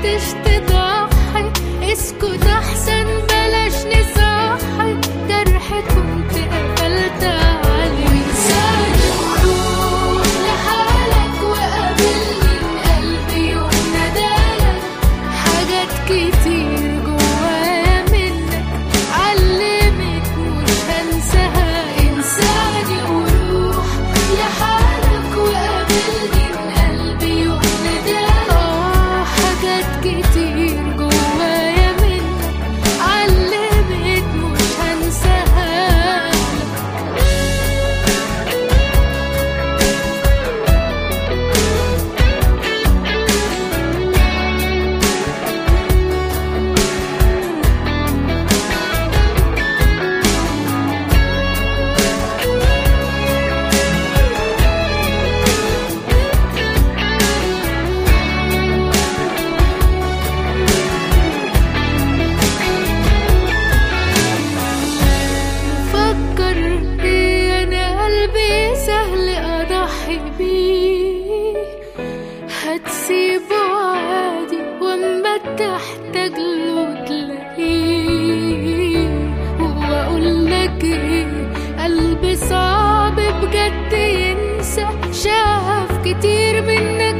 قدرتش تضحي اسكت احسن بلاش نصحي جرح كنت قفلت عليه وانساني وروح لحالك وقابلني قلبي وندالك حاجات كتير جوايا منك علمت مش هنساها انساني وروح لحالك وقابلني قلبي وندالك اه حاجات كتير جوايا منك علمت مش هنساها فكر ايه انا قلبي سهل اضحي بيه هتسيبه عادي واما تحتاج له تلاقيه واقول لك ايه قلبي صعب بجد ينسى شاف كتير من